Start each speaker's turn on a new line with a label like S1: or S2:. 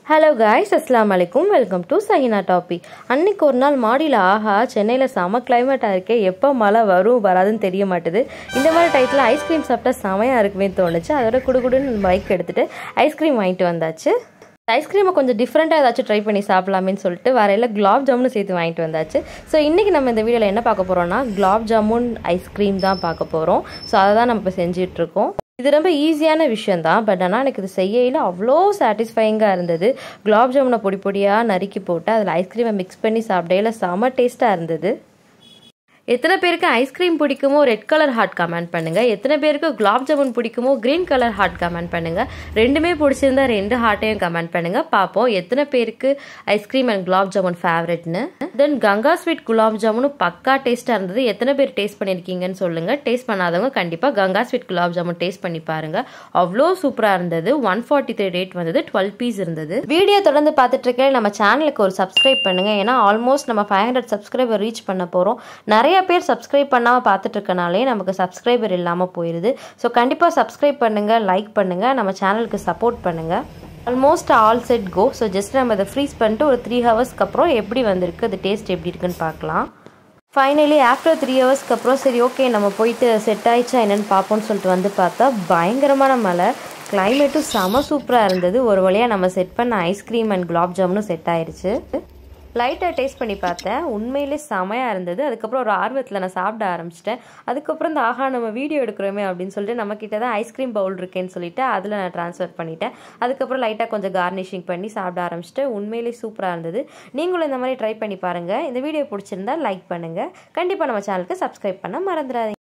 S1: hello guys அஸ்லாம் வலைக்கும் welcome to சஹினா டாபி அன்னைக்கு ஒரு நாள் மாடியில் ஆஹா சென்னையில் செம கிளைமேட்டாக இருக்கே எப்போ மழை வரும் வராதுன்னு தெரிய மாட்டுது இந்த மாதிரி டைத்தில் ஐஸ்கிரீம் சாப்பிட்டா செமையாக இருக்குமே தோணுச்சு அதோட குடுகுடுன்னு பைக் எடுத்துகிட்டு ஐஸ்கிரீம் வாங்கிட்டு வந்தாச்சு ஐஸ்கிரீமை கொஞ்சம் டிஃப்ரெண்ட்டாக ஏதாச்சும் ட்ரை பண்ணி சாப்பிடலாமேன்னு சொல்லிட்டு வரையில் குலாப் ஜாமுன் சேர்த்து வாங்கிட்டு வந்தாச்சு ஸோ இன்றைக்கி நம்ம இந்த வீடியோவில் என்ன பார்க்க போகிறோம்னா குலாப் ஜாமுன் ஐஸ்கிரீம் தான் பார்க்க போகிறோம் ஸோ அதை தான் நம்ம இப்போ செஞ்சிட்ருக்கோம் இது ரொம்ப ஈஸியான விஷயம் தான் பட் ஆனால் எனக்கு இது செய்யல அவ்வளோ சாட்டிஸ்ஃபைங்காக இருந்தது குலாப் ஜாமுனை பொடி பொடியாக நறுக்கி போட்டு அதில் ஐஸ்கிரீமை மிக்ஸ் பண்ணி சாப்பிடையில செம டேஸ்ட்டாக இருந்தது எத்தனை பேருக்கு ஐஸ்கிரீம் பிடிக்குமோ ரெட் கலர் ஹார்ட் கமெண்ட் பண்ணுங்க எத்தனை பேருக்கு குலாப் ஜாமுன் பிடிக்குமோ கிரீன் கலர் ஹார்ட் கமெண்ட் பண்ணுங்க ரெண்டுமே பிடிச்சிருந்தா ரெண்டு ஹார்ட்டையும் கமெண்ட் பண்ணுங்க பார்ப்போம் எத்தனை பேருக்கு ஐஸ்கிரீம் அண்ட் குலாப் ஜாமுன் ஃபேவரெட்னு தென் கங்கா ஸ்வீட் குலாப் ஜாமுனும் பக்கா டேஸ்ட்டாக இருந்தது எத்தனை பேர் டேஸ்ட் பண்ணியிருக்கீங்கன்னு சொல்லுங்க டேஸ்ட் பண்ணாதவங்க கண்டிப்பாக கங்கா ஸ்வீட் குலாப் ஜாமுன் டேஸ்ட் பண்ணி பாருங்க அவ்வளோ சூப்பராக இருந்தது ஒன் ஃபார்ட்டி த்ரீ ரேட் வந்தது டுவெல் பீஸ் இருந்தது வீடியோ தொடர்ந்து பார்த்துட்டு இருக்க நம்ம சேனலுக்கு ஒரு சப்ஸ்கிரைப் பண்ணுங்க ஏன்னா ஆல்மோஸ்ட் நம்ம ஃபைவ் ஹண்ட்ரட் சப்ஸ்கிரைபர் ரீச் பண்ண போகிறோம் நிறைய நிறைய பேர் சப்ஸ்கிரைப் பண்ணாமல் பார்த்துட்டு இருக்கனாலே நமக்கு சப்ஸ்கிரைபர் இல்லாமல் போயிடுது ஸோ கண்டிப்பாக சப்ஸ்கிரைப் பண்ணுங்கள் லைக் பண்ணுங்கள் நம்ம சேனலுக்கு சப்போர்ட் பண்ணுங்கள் almost all set go so just நம்ம அதை ஃப்ரீஸ் பண்ணிட்டு ஒரு த்ரீ ஹவர்ஸ்க்கு அப்புறம் எப்படி வந்திருக்கு அது டேஸ்ட் எப்படி இருக்குன்னு பார்க்கலாம் ஃபைனலி ஆஃப்டர் த்ரீ ஹவர்ஸ்க்கு அப்புறம் சரி ஓகே நம்ம போயிட்டு செட் ஆயிடுச்சா என்னென்னு பார்ப்போம்னு சொல்லிட்டு வந்து பார்த்தா பயங்கரமான மழை கிளைமேட்டும் செம சூப்பராக இருந்தது ஒரு வழியாக நம்ம செட் பண்ண ஐஸ்கிரீம் அண்ட் குலாப் ஜாமுனும் செட் ஆயிடுச்சு லைட்டாக டேஸ்ட் பண்ணி பார்த்தேன் உண்மையிலே செமையாக இருந்தது அதுக்கப்புறம் ஒரு ஆர்வத்தில் நான் சாப்பிட ஆரம்பிச்சிட்டேன் அதுக்கப்புறம் இந்த ஆஹா நம்ம வீடியோ எடுக்கிறோமே அப்படின்னு சொல்லிட்டு நம்மக்கிட்ட தான் ஐஸ்கிரீம் பவுல் இருக்கேன்னு சொல்லிட்டு அதில் நான் ட்ரான்ஸ்ஃபர் பண்ணிட்டேன் அதுக்கப்புறம் லைட்டாக கொஞ்சம் கார்னிஷிங் பண்ணி சாப்பிட ஆரம்பிச்சிட்டு உண்மையிலே சூப்பராக இருந்தது நீங்களும் இந்த மாதிரி ட்ரை பண்ணி பாருங்கள் இந்த வீடியோ பிடிச்சிருந்தா லைக் பண்ணுங்கள் கண்டிப்பாக நம்ம சேனலுக்கு சப்ஸ்கிரைப் பண்ண மறந்துடாதீங்க